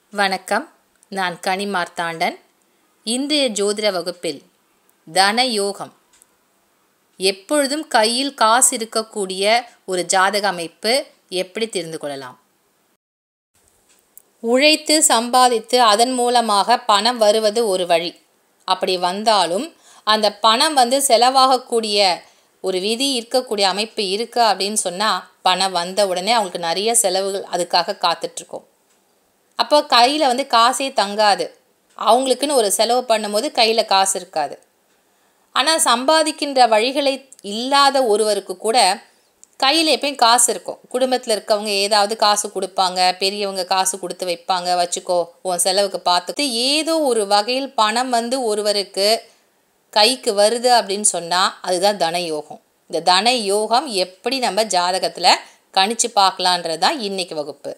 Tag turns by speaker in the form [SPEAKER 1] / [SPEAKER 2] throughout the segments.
[SPEAKER 1] வணக்கம் நான் கனி மார்த்தாண்டன் இன்றைய ஜோதிட வகுப்பில் தன யோகம் எப்பொழுதும் கையில் காசு இருக்கக்கூடிய ஒரு ஜாதக அமைப்பு எப்படி தெரிந்து கொள்ளலாம் உழைத்து சம்பாதித்து அதன் மூலமாக பணம் வருவது ஒரு வழி அப்படி வந்தாலும் அந்த பணம் வந்து செலவாகக்கூடிய ஒரு விதி இருக்கக்கூடிய அமைப்பு இருக்குது அப்படின்னு சொன்னால் பணம் வந்த உடனே அவங்களுக்கு நிறைய செலவுகள் அதுக்காக காத்துட்ருக்கோம் அப்போ கையில் வந்து காசே தங்காது அவங்களுக்குன்னு ஒரு செலவு பண்ணும்போது கையில் காசு இருக்காது ஆனால் சம்பாதிக்கின்ற வழிகளை இல்லாத ஒருவருக்கு கூட கையில் எப்பயும் காசு இருக்கும் குடும்பத்தில் இருக்கவங்க ஏதாவது காசு கொடுப்பாங்க பெரியவங்க காசு கொடுத்து வைப்பாங்க வச்சுக்கோ உன் செலவுக்கு பார்த்து ஏதோ ஒரு வகையில் பணம் வந்து ஒருவருக்கு கைக்கு வருது அப்படின்னு சொன்னால் அதுதான் தன யோகம் இந்த தன யோகம் எப்படி நம்ம ஜாதகத்தில் கணிச்சு பார்க்கலான்றது தான் இன்னைக்கு வகுப்பு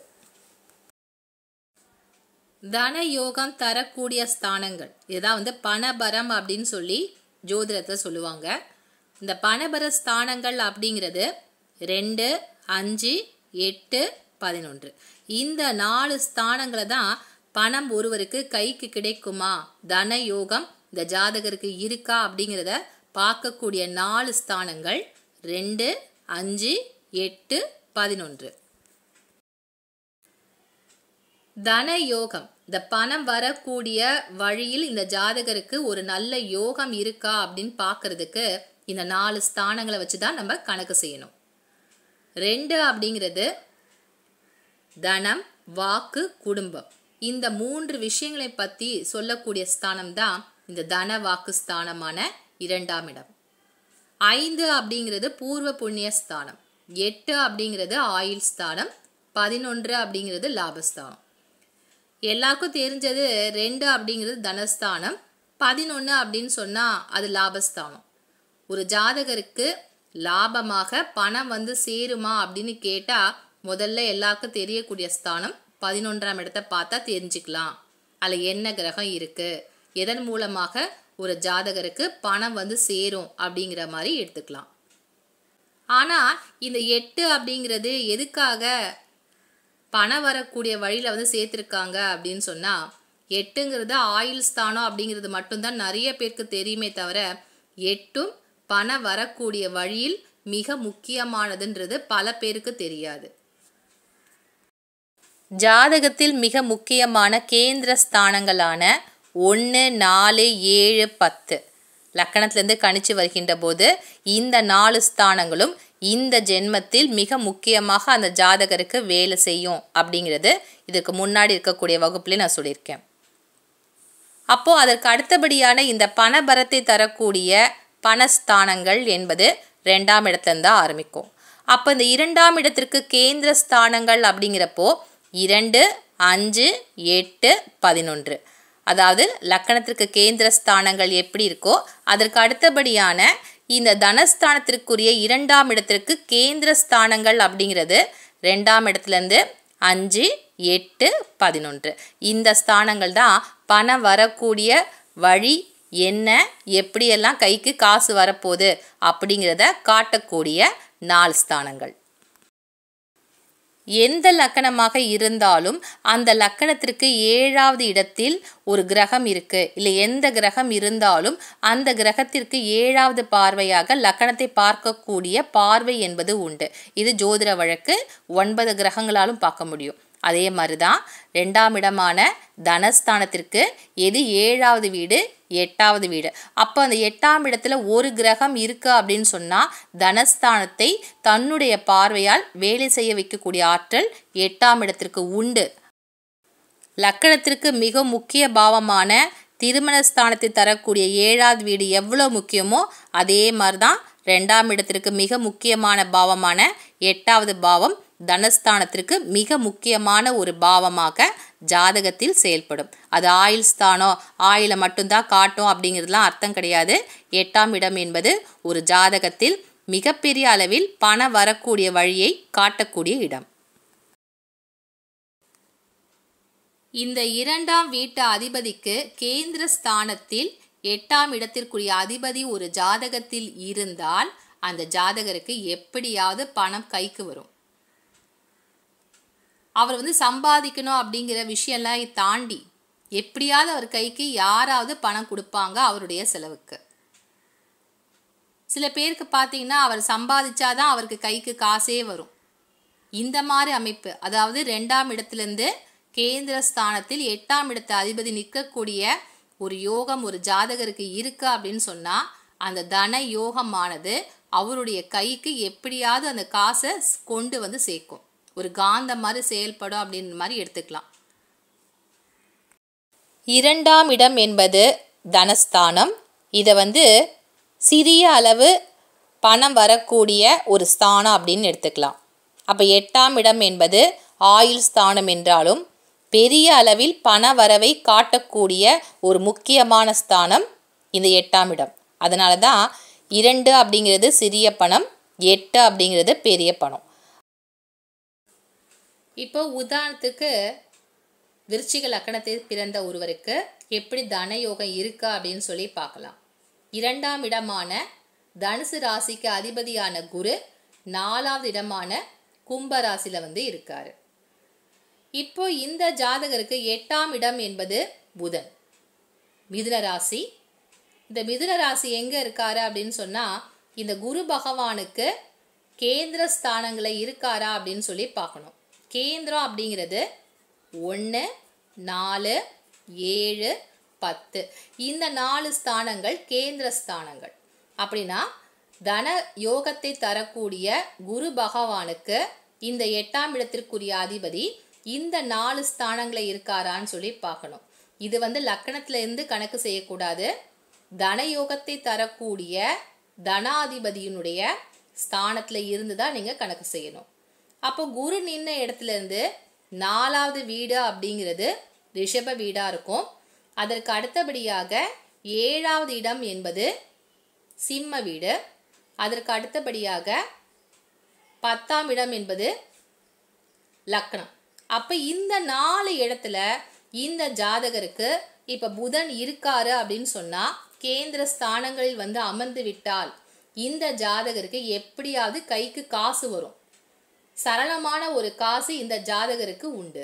[SPEAKER 1] தன யோகம் தரக்கூடிய ஸ்தானங்கள் இதுதான் வந்து பணபரம் அப்படின்னு சொல்லி ஜோதிடத்தை சொல்லுவாங்க இந்த பணபர ஸ்தானங்கள் அப்படிங்கிறது ரெண்டு அஞ்சு எட்டு பதினொன்று இந்த நாலு ஸ்தானங்களை தான் பணம் ஒருவருக்கு கைக்கு கிடைக்குமா தன யோகம் இந்த ஜாதகருக்கு இருக்கா அப்படிங்கிறத பார்க்கக்கூடிய நாலு ஸ்தானங்கள் ரெண்டு அஞ்சு எட்டு பதினொன்று தன யோகம் இந்த பணம் வரக்கூடிய வழியில் இந்த ஜாதகருக்கு ஒரு நல்ல யோகம் இருக்கா அப்படின்னு பார்க்கறதுக்கு இந்த நாலு ஸ்தானங்களை வச்சு தான் நம்ம கணக்கு செய்யணும் ரெண்டு அப்படிங்கிறது தனம் வாக்கு குடும்பம் இந்த மூன்று விஷயங்களை பற்றி சொல்லக்கூடிய ஸ்தானம் தான் இந்த தன வாக்கு ஸ்தானமான இரண்டாம் இடம் ஐந்து அப்படிங்கிறது பூர்வ புண்ணிய ஸ்தானம் எட்டு அப்படிங்கிறது ஆயுள் ஸ்தானம் பதினொன்று அப்படிங்கிறது லாபஸ்தானம் எல்லாருக்கும் தெரிஞ்சது ரெண்டு அப்படிங்கிறது தனஸ்தானம் பதினொன்று அப்படின்னு சொன்னால் அது லாபஸ்தானம் ஒரு ஜாதகருக்கு லாபமாக பணம் வந்து சேருமா அப்படின்னு கேட்டால் முதல்ல எல்லாருக்கும் தெரியக்கூடிய ஸ்தானம் பதினொன்றாம் இடத்தை பார்த்தா தெரிஞ்சுக்கலாம் அதில் என்ன கிரகம் இருக்குது எதன் மூலமாக ஒரு ஜாதகருக்கு பணம் வந்து சேரும் அப்படிங்கிற மாதிரி எடுத்துக்கலாம் ஆனால் இந்த எட்டு அப்படிங்கிறது எதுக்காக பணம் வரக்கூடிய வழியில் வந்து சேர்த்துருக்காங்க அப்படின்னு சொன்னால் எட்டுங்கிறது ஆயுள் ஸ்தானம் அப்படிங்கிறது மட்டும்தான் நிறைய பேருக்கு தெரியுமே தவிர எட்டும் பணம் வரக்கூடிய வழியில் மிக முக்கியமானதுன்றது பல பேருக்கு தெரியாது ஜாதகத்தில் மிக முக்கியமான கேந்திர ஸ்தானங்களான ஒன்று நாலு ஏழு பத்து லக்கணத்திலேருந்து கணிச்சு வருகின்ற போது இந்த நாலு ஸ்தானங்களும் இந்த ஜென்மத்தில் மிக முக்கியமாக அந்த ஜாதகருக்கு வேலை செய்யும் அப்படிங்கிறது இதுக்கு முன்னாடி இருக்கக்கூடிய வகுப்புலேயே நான் சொல்லியிருக்கேன் அப்போது அதற்கு அடுத்தபடியான இந்த பணபரத்தை தரக்கூடிய பணஸ்தானங்கள் என்பது ரெண்டாம் இடத்துலேருந்து தான் ஆரம்பிக்கும் அப்போ இந்த இரண்டாம் இடத்திற்கு கேந்திர ஸ்தானங்கள் அப்படிங்கிறப்போ இரண்டு அஞ்சு எட்டு பதினொன்று அதாவது லக்கணத்திற்கு கேந்திர ஸ்தானங்கள் எப்படி இருக்கோ அதற்கு அடுத்தபடியான இந்த தனஸ்தானத்திற்குரிய இரண்டாம் இடத்திற்கு கேந்திர ஸ்தானங்கள் அப்படிங்கிறது ரெண்டாம் இடத்துலேருந்து அஞ்சு எட்டு பதினொன்று இந்த ஸ்தானங்கள் தான் பணம் வரக்கூடிய வழி என்ன எப்படியெல்லாம் கைக்கு காசு வரப்போகுது அப்படிங்கிறத காட்டக்கூடிய நாலு ஸ்தானங்கள் எந்த லக்கணமாக இருந்தாலும் அந்த லக்கணத்திற்கு ஏழாவது இடத்தில் ஒரு கிரகம் இருக்குது இல்லை எந்த கிரகம் இருந்தாலும் அந்த கிரகத்திற்கு ஏழாவது பார்வையாக லக்கணத்தை பார்க்கக்கூடிய பார்வை என்பது உண்டு இது ஜோதிட வழக்கு ஒன்பது கிரகங்களாலும் பார்க்க முடியும் அதே மாதிரி தான் ரெண்டாம் இடமான தனஸ்தானத்திற்கு எது ஏழாவது வீடு எட்டாவது வீடு அப்போ அந்த எட்டாம் இடத்துல ஒரு கிரகம் இருக்கு அப்படின்னு சொன்னால் தனஸ்தானத்தை தன்னுடைய பார்வையால் வேலை செய்ய வைக்கக்கூடிய ஆற்றல் எட்டாம் இடத்திற்கு உண்டு லக்கணத்திற்கு மிக முக்கிய பாவமான திருமணஸ்தானத்தை தரக்கூடிய ஏழாவது வீடு எவ்வளோ முக்கியமோ அதே மாதிரி தான் ரெண்டாம் இடத்திற்கு மிக முக்கியமான பாவமான எட்டாவது பாவம் தனஸ்தானத்திற்கு மிக முக்கியமான ஒரு பாவமாக ஜாதகத்தில் செயல்படும் அது ஆயில் ஸ்தானம் ஆயிலை மட்டும்தான் காட்டும் அப்படிங்கிறதுலாம் அர்த்தம் கிடையாது எட்டாம் இடம் என்பது ஒரு ஜாதகத்தில் மிகப்பெரிய அளவில் பணம் வரக்கூடிய வழியை காட்டக்கூடிய இடம் இந்த இரண்டாம் வீட்டு அதிபதிக்கு கேந்திர ஸ்தானத்தில் எட்டாம் இடத்திற்குரிய அதிபதி ஒரு ஜாதகத்தில் இருந்தால் அந்த ஜாதகருக்கு எப்படியாவது பணம் கைக்கு வரும் அவர் வந்து சம்பாதிக்கணும் அப்படிங்கிற விஷயம்லாம் தாண்டி எப்படியாவது அவர் கைக்கு யாராவது பணம் கொடுப்பாங்க அவருடைய செலவுக்கு சில பேருக்கு பார்த்தீங்கன்னா அவர் சம்பாதிச்சாதான் அவருக்கு கைக்கு காசே வரும் இந்த மாதிரி அமைப்பு அதாவது ரெண்டாம் இடத்துலேருந்து கேந்திர ஸ்தானத்தில் எட்டாம் இடத்து அதிபதி நிற்கக்கூடிய ஒரு யோகம் ஒரு ஜாதகருக்கு இருக்கு அப்படின்னு சொன்னால் அந்த தன யோகமானது அவருடைய கைக்கு எப்படியாவது அந்த காசை கொண்டு வந்து சேர்க்கும் ஒரு காந்த மாதிரி செயல்படும் அப்படின்ற மாதிரி எடுத்துக்கலாம் இரண்டாம் இடம் என்பது தனஸ்தானம் இதை வந்து சிறிய அளவு பணம் வரக்கூடிய ஒரு ஸ்தானம் அப்படின்னு எடுத்துக்கலாம் அப்போ எட்டாம் இடம் என்பது ஆயுள் ஸ்தானம் என்றாலும் பெரிய அளவில் பண வரவை காட்டக்கூடிய ஒரு முக்கியமான ஸ்தானம் இந்த எட்டாம் இடம் அதனால தான் இரண்டு அப்படிங்கிறது சிறிய பணம் எட்டு அப்படிங்கிறது பெரிய பணம் இப்போ உதாரணத்துக்கு விருச்சிக லக்கணத்தில் பிறந்த ஒருவருக்கு எப்படி தன யோகம் இருக்கா அப்படின்னு சொல்லி பார்க்கலாம் இரண்டாம் இடமான தனுசு ராசிக்கு அதிபதியான குரு நாலாவது இடமான கும்ப ராசியில் வந்து இருக்காரு இப்போ இந்த ஜாதகருக்கு எட்டாம் இடம் என்பது புதன் மிதுன ராசி இந்த மிதுன ராசி எங்கே இருக்காரு அப்படின்னு சொன்னால் இந்த குரு பகவானுக்கு கேந்திர ஸ்தானங்களை இருக்காரா அப்படின்னு சொல்லி பார்க்கணும் கேந்திரம் அப்படிங்கிறது ஒன்று நாலு ஏழு பத்து இந்த நாலு ஸ்தானங்கள் கேந்திர ஸ்தானங்கள் அப்படின்னா தன யோகத்தை தரக்கூடிய குரு பகவானுக்கு இந்த எட்டாம் இடத்திற்குரிய அதிபதி இந்த நாலு ஸ்தானங்களை இருக்காரான்னு சொல்லி பார்க்கணும் இது வந்து லக்கணத்துல இருந்து கணக்கு செய்யக்கூடாது தன யோகத்தை தரக்கூடிய தனாதிபதியினுடைய ஸ்தானத்துல இருந்து தான் நீங்க கணக்கு செய்யணும் அப்போ குரு நின்ன இடத்துல இருந்து நாலாவது வீடு அப்படிங்கிறது ரிஷப வீடா இருக்கும் அதற்கு அடுத்தபடியாக ஏழாவது இடம் என்பது சிம்ம வீடு அதற்கு அடுத்தபடியாக பத்தாம் இடம் என்பது லக்னம் அப்போ இந்த நாலு இடத்துல இந்த ஜாதகருக்கு இப்போ புதன் இருக்காரு அப்படின்னு சொன்னால் கேந்திர ஸ்தானங்களில் வந்து அமர்ந்து விட்டால் இந்த ஜாதகருக்கு எப்படியாவது கைக்கு காசு வரும் சரளமான ஒரு காசு இந்த ஜாதகருக்கு உண்டு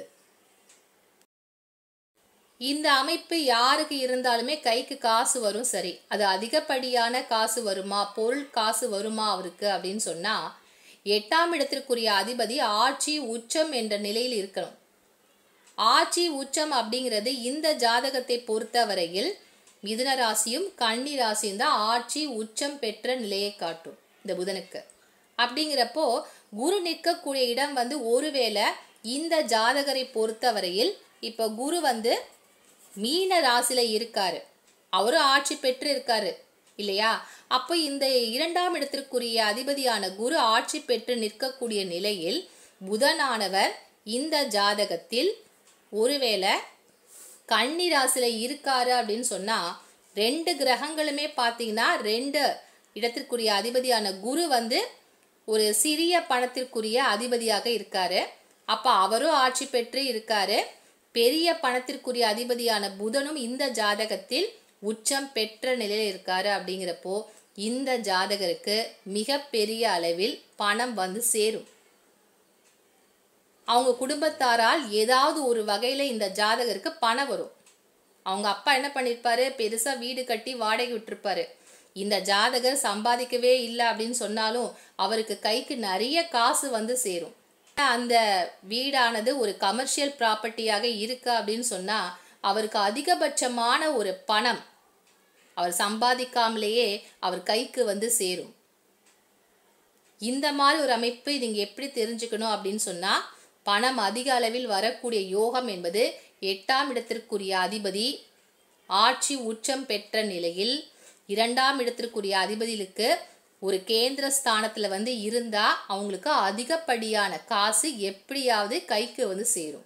[SPEAKER 1] இந்த அமைப்பு யாருக்கு இருந்தாலுமே கைக்கு காசு வரும் சரி அது அதிகப்படியான காசு வருமா பொருள் காசு வருமா அவருக்கு அப்படின்னு சொன்னா எட்டாம் இடத்திற்குரிய அதிபதி ஆட்சி உச்சம் என்ற நிலையில் இருக்கணும் ஆட்சி உச்சம் அப்படிங்கிறது இந்த ஜாதகத்தை பொறுத்தவரையில் மிதுன ராசியும் கன்னி ராசியும் தான் ஆட்சி உச்சம் பெற்ற நிலையை காட்டும் இந்த புதனுக்கு அப்படிங்கிறப்போ குரு நிற்கக்கூடிய இடம் வந்து ஒருவேளை இந்த ஜாதகரை பொறுத்தவரையில் இப்போ குரு வந்து மீன ராசியில இருக்காரு அவரும் ஆட்சி பெற்று இருக்காரு இல்லையா அப்போ இந்த இரண்டாம் இடத்திற்குரிய அதிபதியான குரு ஆட்சி பெற்று நிற்கக்கூடிய நிலையில் புதனானவர் இந்த ஜாதகத்தில் ஒருவேளை கன்னி ராசியில இருக்காரு அப்படின்னு சொன்னா ரெண்டு கிரகங்களுமே பார்த்தீங்கன்னா ரெண்டு இடத்திற்குரிய அதிபதியான குரு வந்து ஒரு சிறிய பணத்திற்குரிய அதிபதியாக இருக்காரு அப்ப அவரும் ஆட்சி பெற்று இருக்காரு பெரிய பணத்திற்குரிய அதிபதியான புதனும் இந்த ஜாதகத்தில் உச்சம் பெற்ற நிலையில் இருக்காரு அப்படிங்கிறப்போ இந்த ஜாதகருக்கு மிக பெரிய அளவில் பணம் வந்து சேரும் அவங்க குடும்பத்தாரால் ஏதாவது ஒரு வகையில இந்த ஜாதகருக்கு பணம் வரும் அவங்க அப்பா என்ன பண்ணிருப்பாரு பெருசா வீடு கட்டி வாடகை விட்டுருப்பாரு இந்த ஜாதகர் சம்பாதிக்கவே இல்லை அப்படின்னு சொன்னாலும் அவருக்கு கைக்கு நிறைய காசு வந்து சேரும் அந்த வீடானது ஒரு கமர்ஷியல் ப்ராப்பர்ட்டியாக இருக்கு அப்படின்னு சொன்னா அவருக்கு அதிகபட்சமான ஒரு பணம் அவர் சம்பாதிக்காமலேயே அவர் கைக்கு வந்து சேரும் இந்த மாதிரி ஒரு அமைப்பு நீங்க எப்படி தெரிஞ்சுக்கணும் அப்படின்னு சொன்னா பணம் அதிக அளவில் வரக்கூடிய யோகம் என்பது எட்டாம் இடத்திற்குரிய அதிபதி ஆட்சி உச்சம் பெற்ற நிலையில் இரண்டாம் இடத்திற்குரிய அதிபதிகளுக்கு ஒரு கேந்திர ஸ்தானத்துல வந்து இருந்தா அவங்களுக்கு அதிகப்படியான காசு எப்படியாவது கைக்கு வந்து சேரும்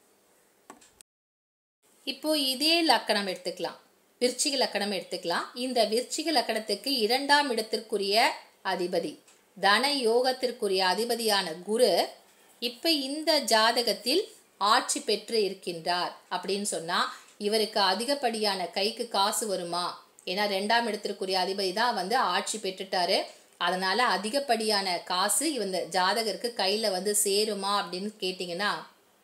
[SPEAKER 1] இப்போ இதே லக்கணம் எடுத்துக்கலாம் விருச்சிக லக்கணம் எடுத்துக்கலாம் இந்த விருச்சிக லக்கணத்துக்கு இரண்டாம் இடத்திற்குரிய அதிபதி தன யோகத்திற்குரிய அதிபதியான குரு இப்ப இந்த ஜாதகத்தில் ஆட்சி பெற்று இருக்கின்றார் அப்படின்னு சொன்னா இவருக்கு அதிகப்படியான கைக்கு காசு வருமா ஏன்னா ரெண்டாம் இடத்திற்குரிய அதிபதி தான் வந்து ஆட்சி பெற்றுட்டாரு அதனால அதிகப்படியான காசு இந்த ஜாதகருக்கு கையில வந்து சேருமா அப்படின்னு கேட்டிங்கன்னா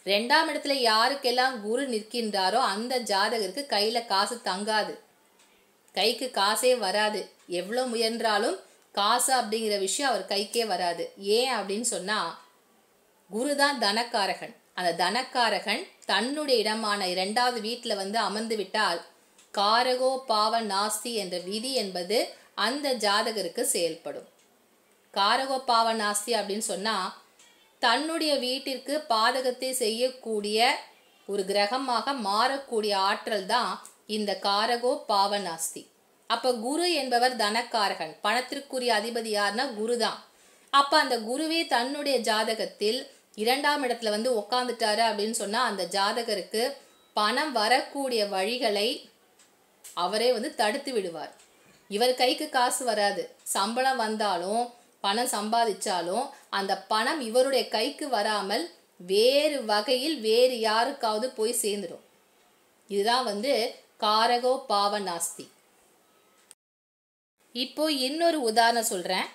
[SPEAKER 1] ரெண்டாம் இடத்துல யாருக்கெல்லாம் குரு நிற்கின்றாரோ அந்த ஜாதகருக்கு கையில காசு தங்காது கைக்கு காசே வராது எவ்வளோ முயன்றாலும் காசு அப்படிங்கிற விஷயம் அவர் கைக்கே வராது ஏன் அப்படின்னு சொன்னா குரு தான் தனக்காரகன் அந்த தனக்காரகன் தன்னுடைய இடமான இரண்டாவது வீட்டில் வந்து அமர்ந்து விட்டால் காரகோ பாவ நாஸ்தி என்ற விதி என்பது அந்த ஜாதகருக்கு செயல்படும் காரகோ பாவ நாஸ்தி அப்படின்னு சொன்னா தன்னுடைய வீட்டிற்கு பாதகத்தை செய்யக்கூடிய ஒரு கிரகமாக மாறக்கூடிய ஆற்றல் தான் இந்த காரகோ பாவநாஸ்தி அப்ப குரு என்பவர் தனக்காரகன் பணத்திற்குரிய அதிபதி யாருன்னா குரு தான் அப்ப அந்த குருவே தன்னுடைய ஜாதகத்தில் இரண்டாம் இடத்துல வந்து உக்காந்துட்டாரு அப்படின்னு சொன்னா அந்த ஜாதகருக்கு பணம் வரக்கூடிய வழிகளை அவரே வந்து தடுத்து விடுவார் இவர் கைக்கு காசு வராது சம்பளம் வந்தாலும் பணம் சம்பாதிச்சாலும் அந்த பணம் இவருடைய கைக்கு வராமல் வேறு வகையில் வேறு யாருக்காவது போய் சேர்ந்துடும் இதுதான் வந்து காரகோ பாவ நாஸ்தி இப்போ இன்னொரு உதாரணம் சொல்றேன்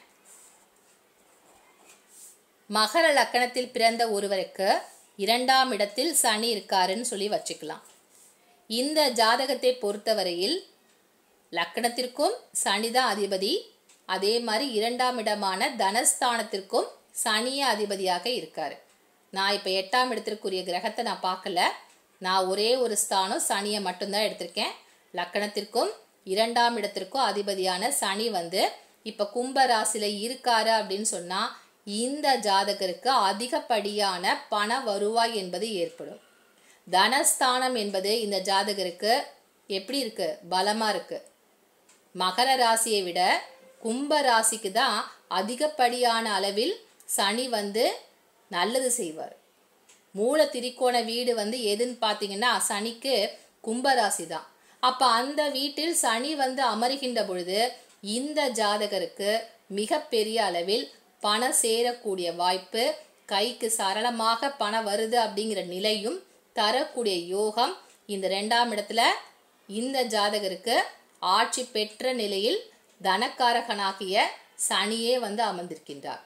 [SPEAKER 1] மகர லக்கணத்தில் பிறந்த ஒருவருக்கு இரண்டாம் இடத்தில் சனி இருக்காருன்னு சொல்லி வச்சுக்கலாம் இந்த ஜாதகத்தை பொறுத்தவரையில் லக்கணத்திற்கும் சனிதான் அதிபதி அதே மாதிரி இரண்டாம் இடமான தனஸ்தானத்திற்கும் சனிய அதிபதியாக இருக்காரு நான் இப்போ எட்டாம் இடத்திற்குரிய கிரகத்தை நான் பார்க்கல நான் ஒரே ஒரு ஸ்தானம் சனியை மட்டும்தான் எடுத்திருக்கேன் லக்கணத்திற்கும் இரண்டாம் இடத்திற்கும் அதிபதியான சனி வந்து இப்போ கும்ப ராசியில் இருக்காரு அப்படின்னு சொன்னால் இந்த ஜாதகருக்கு அதிகப்படியான பண வருவாய் என்பது ஏற்படும் தனஸ்தானம் என்பது இந்த ஜாதகருக்கு எப்படி இருக்கு பலமாக இருக்கு மகர ராசியை விட கும்ப ராசிக்கு தான் அதிகப்படியான அளவில் சனி வந்து நல்லது செய்வார் மூல திரிகோண வீடு வந்து எதுன்னு பார்த்தீங்கன்னா சனிக்கு கும்பராசி தான் அப்போ அந்த வீட்டில் சனி வந்து அமருகின்ற பொழுது இந்த ஜாதகருக்கு மிகப்பெரிய அளவில் பணம் சேரக்கூடிய வாய்ப்பு கைக்கு சரளமாக பணம் வருது அப்படிங்கிற நிலையும் தரக்கூடிய யோகம் இந்த ரெண்டாம் இடத்துல இந்த ஜாதகருக்கு ஆட்சி பெற்ற நிலையில் தனக்காரகனாகிய சனியே வந்து அமர்ந்திருக்கின்றார்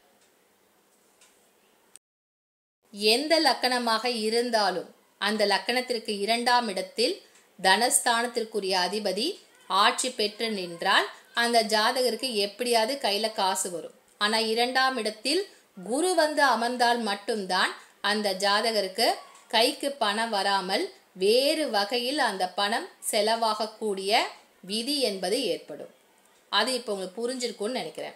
[SPEAKER 1] எந்த லக்கணமாக இருந்தாலும் அந்த லக்கணத்திற்கு இரண்டாம் இடத்தில் தனஸ்தானத்திற்குரிய அதிபதி ஆட்சி பெற்று நின்றால் அந்த ஜாதகருக்கு எப்படியாவது கையில காசு வரும் ஆனா இரண்டாம் இடத்தில் குரு வந்து அமர்ந்தால் மட்டும்தான் அந்த ஜாதகருக்கு கைக்கு பணம் வராமல் வேறு வகையில் அந்த பணம் செலவாகக்கூடிய விதி என்பது ஏற்படும் அது இப்போ உங்களுக்கு புரிஞ்சிருக்கும்னு நினைக்கிறேன்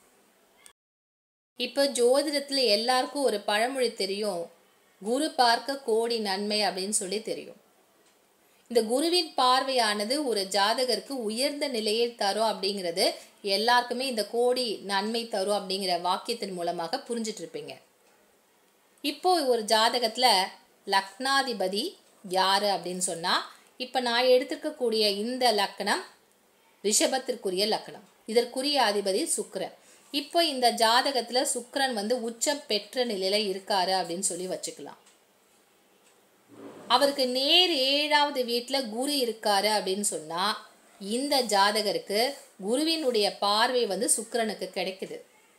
[SPEAKER 1] இப்போ ஜோதிடத்தில் எல்லாருக்கும் ஒரு பழமொழி தெரியும் குரு பார்க்க கோடி நன்மை அப்படின்னு சொல்லி தெரியும் இந்த குருவின் பார்வையானது ஒரு ஜாதகருக்கு உயர்ந்த நிலையை தரும் அப்படிங்கிறது எல்லாருக்குமே இந்த கோடி நன்மை தரும் அப்படிங்கிற வாக்கியத்தின் மூலமாக புரிஞ்சிட்டு இருப்பீங்க இப்போ ஒரு ஜாதகத்துல லக்னாதிபதி யாரு அப்படின்னு சொன்னா இப்ப நான் எடுத்திருக்கக்கூடிய இந்த லக்கணம் ரிஷபத்திற்குரிய லக்கணம் இதற்குரிய அதிபதி சுக்கிரன் இப்போ இந்த ஜாதகத்துல சுக்கிரன் வந்து உச்சம் பெற்ற நிலையில இருக்காரு அப்படின்னு சொல்லி வச்சுக்கலாம் அவருக்கு நேர் ஏழாவது வீட்டில் குரு இருக்காரு அப்படின்னு சொன்னா இந்த ஜாதகருக்கு குருவினுடைய பார்வை வந்து சுக்கிரனுக்கு கிடைக்குது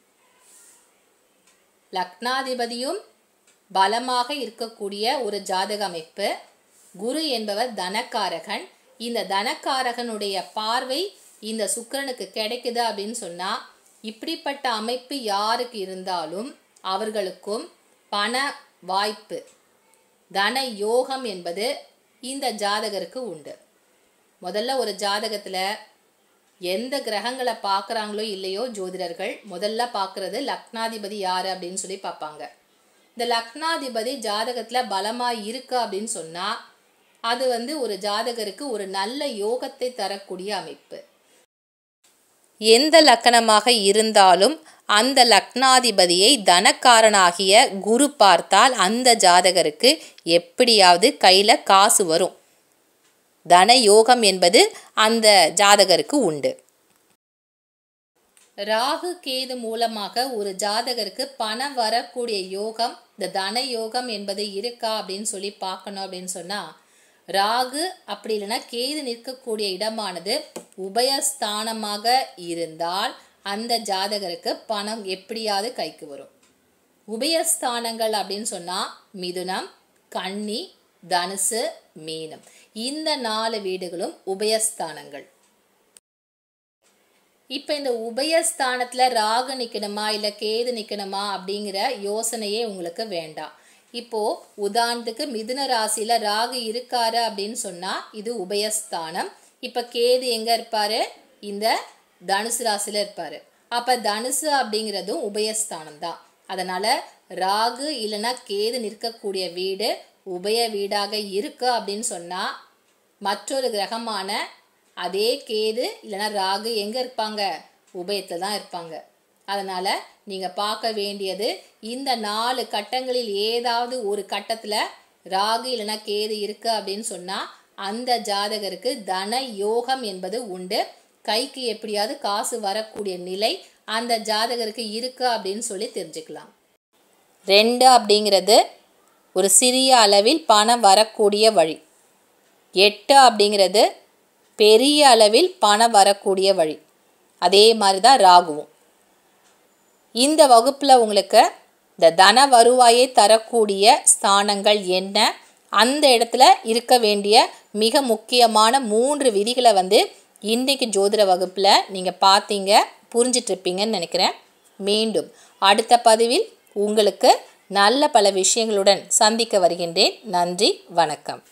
[SPEAKER 1] லக்னாதிபதியும் பலமாக இருக்கக்கூடிய ஒரு ஜாதக அமைப்பு குரு என்பவர் தனக்காரகன் இந்த தனக்காரகனுடைய பார்வை இந்த சுக்கிரனுக்கு கிடைக்குது அப்படின்னு சொன்னா இப்படிப்பட்ட அமைப்பு யாருக்கு இருந்தாலும் அவர்களுக்கும் பண வாய்ப்பு தன யோகம் என்பது இந்த ஜாதகருக்கு உண்டு முதல்ல ஒரு ஜாதகத்தில் எந்த கிரகங்களை பார்க்குறாங்களோ இல்லையோ ஜோதிடர்கள் முதல்ல பார்க்குறது லக்னாதிபதி யார் அப்படின்னு சொல்லி பார்ப்பாங்க இந்த லக்னாதிபதி ஜாதகத்தில் பலமாக இருக்கு அப்படின்னு சொன்னால் அது வந்து ஒரு ஜாதகருக்கு ஒரு நல்ல யோகத்தை தரக்கூடிய அமைப்பு எந்த லக்கணமாக இருந்தாலும் அந்த லக்னாதிபதியை தனக்காரனாகிய குரு பார்த்தால் அந்த ஜாதகருக்கு எப்படியாவது கையில் காசு வரும் தன யோகம் என்பது அந்த ஜாதகருக்கு உண்டு ராகு கேது மூலமாக ஒரு ஜாதகருக்கு பணம் வரக்கூடிய யோகம் இந்த தன யோகம் என்பது இருக்கா அப்படின்னு சொல்லி பார்க்கணும் அப்படின்னு சொன்னால் ராகு அப்படி இல்லைன்னா கேது நிற்கக்கூடிய இடமானது உபயஸ்தானமாக இருந்தால் அந்த ஜாதகருக்கு பணம் எப்படியாவது கைக்கு வரும் உபயஸ்தானங்கள் அப்படின்னு சொன்னால் மிதுனம் கன்னி தனுசு மீனம் இந்த நாலு வீடுகளும் உபயஸ்தானங்கள் இப்போ இந்த உபயஸ்தானத்தில் ராகு நிற்கணுமா இல்லை கேது நிற்கணுமா அப்படிங்கிற யோசனையே உங்களுக்கு வேண்டாம் இப்போ உதாரணத்துக்கு மிதுன ராசியில் ராகு இருக்காரு அப்படின்னு சொன்னால் இது உபயஸ்தானம் இப்போ கேது எங்கே இருப்பார் இந்த தனுசு ராசியில் இருப்பார் அப்போ தனுசு அப்படிங்கிறதும் உபயஸ்தானம் தான் அதனால் ராகு இல்லைன்னா கேது நிற்கக்கூடிய வீடு உபய வீடாக இருக்கு அப்படின்னு சொன்னால் மற்றொரு கிரகமான அதே கேது இல்லைன்னா ராகு எங்கே இருப்பாங்க உபயத்தில் தான் இருப்பாங்க அதனால் நீங்கள் பார்க்க வேண்டியது இந்த நாலு கட்டங்களில் ஏதாவது ஒரு கட்டத்தில் ராகு இல்லைன்னா கேது இருக்கு அப்படின்னு சொன்னால் அந்த ஜாதகருக்கு தன யோகம் என்பது உண்டு கைக்கு எப்படியாவது காசு வரக்கூடிய நிலை அந்த ஜாதகருக்கு இருக்கு அப்படின்னு சொல்லி தெரிஞ்சுக்கலாம் ரெண்டு அப்படிங்கிறது ஒரு சிறிய அளவில் பணம் வரக்கூடிய வழி எட்டு அப்படிங்கிறது பெரிய அளவில் பணம் வரக்கூடிய வழி அதே மாதிரி தான் ராகுவும் இந்த வகுப்பில் உங்களுக்கு இந்த தன வருவாயை தரக்கூடிய ஸ்தானங்கள் என்ன அந்த இடத்துல இருக்க வேண்டிய மிக முக்கியமான மூன்று விதிகளை வந்து இன்றைக்கு ஜோதிட வகுப்பில் நீங்கள் பார்த்தீங்க புரிஞ்சிட்ருப்பீங்கன்னு நினைக்கிறேன் மீண்டும் அடுத்த பதிவில் உங்களுக்கு நல்ல பல விஷயங்களுடன் சந்திக்க வருகின்றேன் நன்றி வணக்கம்